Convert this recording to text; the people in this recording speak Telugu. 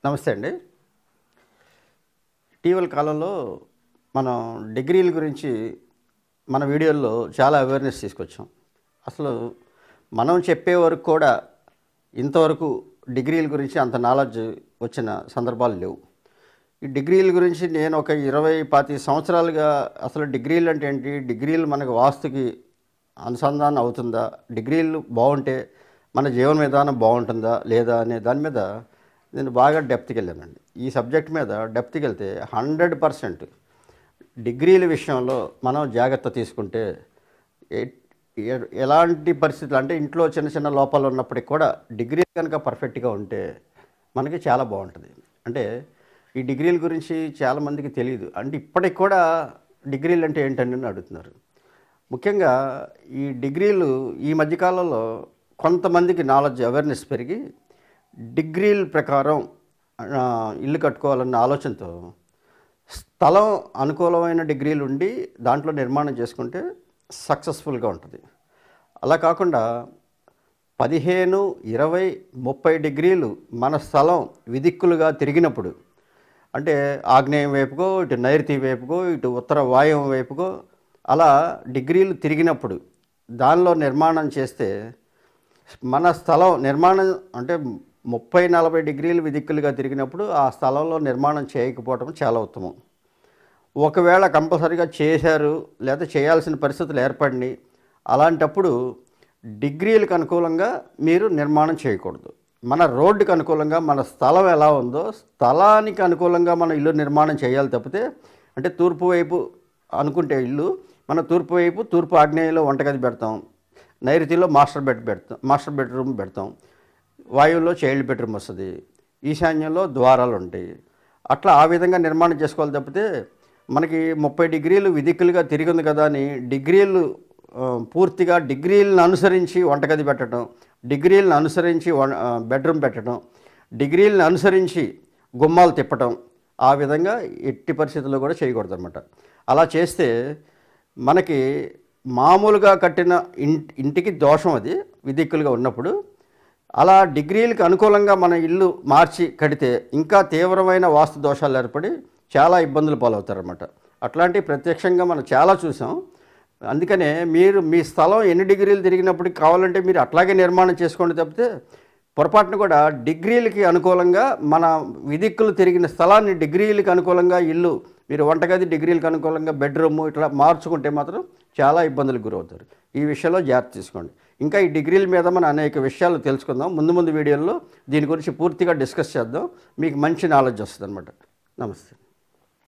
నమస్తే అండి ఇటీవల కాలంలో మనం డిగ్రీల గురించి మన వీడియోల్లో చాలా అవేర్నెస్ తీసుకొచ్చాం అసలు మనం చెప్పే వరకు కూడా ఇంతవరకు డిగ్రీల గురించి అంత నాలెడ్జ్ వచ్చిన సందర్భాలు లేవు ఈ డిగ్రీల గురించి నేను ఒక ఇరవై పాతి సంవత్సరాలుగా అసలు డిగ్రీలు అంటే ఏంటి డిగ్రీలు మనకు వాస్తుకి అనుసంధానం అవుతుందా డిగ్రీలు బాగుంటే మన జీవన విధానం బాగుంటుందా లేదా అనే దాని మీద నేను బాగా డెప్త్కి వెళ్ళానండి ఈ సబ్జెక్ట్ మీద డెప్త్కి వెళ్తే హండ్రెడ్ పర్సెంట్ డిగ్రీల విషయంలో మనం జాగ్రత్త తీసుకుంటే ఎ- ఎ- ఎలాంటి పరిస్థితులు అంటే ఇంట్లో చిన్న చిన్న లోపాలు ఉన్నప్పటికీ కూడా డిగ్రీ కనుక పర్ఫెక్ట్గా ఉంటే మనకి చాలా బాగుంటుంది అంటే ఈ డిగ్రీల గురించి చాలామందికి తెలియదు అంటే ఇప్పటికి కూడా డిగ్రీలు అంటే ఏంటని అని అడుగుతున్నారు ముఖ్యంగా ఈ డిగ్రీలు ఈ మధ్యకాలంలో కొంతమందికి నాలెడ్జ్ అవేర్నెస్ పెరిగి డిగ్రీల ప్రకారం ఆ, ఇల్లు కట్టుకోవాలన్న ఆలోచనతో స్థలం అనుకూలమైన డిగ్రీలు ఉండి దాంట్లో నిర్మాణం చేసుకుంటే సక్సెస్ఫుల్గా ఉంటుంది అలా కాకుండా పదిహేను ఇరవై ముప్పై డిగ్రీలు మన స్థలం విదిక్కులుగా తిరిగినప్పుడు అంటే ఆగ్నేయం వైపుకో ఇటు నైరుతి వైపుకో ఇటు ఉత్తర వాయువం వైపుకో అలా డిగ్రీలు తిరిగినప్పుడు దానిలో నిర్మాణం చేస్తే మన స్థలం నిర్మాణం అంటే ముప్పై నలభై డిగ్రీలు విదిక్కులుగా తిరిగినప్పుడు ఆ స్థలంలో నిర్మాణం చేయకపోవడం చాలా ఉత్తమం ఒకవేళ కంపల్సరీగా చేశారు లేదా చేయాల్సిన పరిస్థితులు ఏర్పడినాయి అలాంటప్పుడు డిగ్రీలకు అనుకూలంగా మీరు నిర్మాణం చేయకూడదు మన రోడ్డుకి అనుకూలంగా మన స్థలం ఎలా ఉందో స్థలానికి అనుకూలంగా మన ఇల్లు నిర్మాణం చేయాలి తప్పితే అంటే తూర్పు వైపు అనుకుంటే ఇల్లు మన తూర్పు వైపు తూర్పు ఆగ్నేయంలో వంటగది పెడతాం నైరుతిలో మాస్టర్ బెడ్ పెడతాం మాస్టర్ బెడ్రూమ్ పెడతాం వాయువులో చైల్డ్ బెడ్రూమ్ వస్తుంది ఈశాన్యంలో ద్వారాలు ఉంటాయి అట్లా ఆ విధంగా నిర్మాణం చేసుకోవాలి తప్పితే మనకి ముప్పై డిగ్రీలు విదిక్కులుగా తిరిగింది కదా అని డిగ్రీలు ఆ, పూర్తిగా డిగ్రీలను అనుసరించి వంటగది పెట్టడం డిగ్రీలను అనుసరించి వం- ఆ, బెడ్రూమ్ పెట్టడం డిగ్రీలను అనుసరించి గుమ్మాలు తిప్పటం ఆ విధంగా ఎట్టి పరిస్థితుల్లో కూడా చేయకూడదు అనమాట అలా చేస్తే మనకి మామూలుగా కట్టిన ఇంటి ఇంటికి దోషం అది విదిక్కులుగా ఉన్నప్పుడు అలా డిగ్రీలకు అనుకూలంగా మన ఇల్లు మార్చి కడితే ఇంకా తీవ్రమైన వాస్తు దోషాలు ఏర్పడి చాలా ఇబ్బందులు పాలవుతారన్నమాట అట్లాంటివి ప్రత్యక్షంగా మనం చాలా చూసాం అందుకనే మీరు మీ స్థలం ఎన్ని డిగ్రీలు తిరిగినప్పటికి కావాలంటే మీరు అట్లాగే నిర్మాణం చేసుకోండి తప్పితే పొరపాటున కూడా డిగ్రీలకి అనుకూలంగా మన విదిక్కులు తిరిగిన స్థలాన్ని డిగ్రీలకు అనుకూలంగా ఇల్లు మీరు వంటగది డిగ్రీలకు అనుకూలంగా బెడ్రూమ్ ఇట్లా మార్చుకుంటే మాత్రం చాలా ఇబ్బందులకు గురవుతారు ఈ విషయంలో జాగ్రత్త తీసుకోండి ఇంకా ఈ డిగ్రీల మీద మనం అనేక విషయాలు తెలుసుకుందాం ముందు ముందు వీడియోల్లో దీని గురించి పూర్తిగా డిస్కస్ చేద్దాం మీకు మంచి నాలెడ్జ్ వస్తుంది అనమాట నమస్తే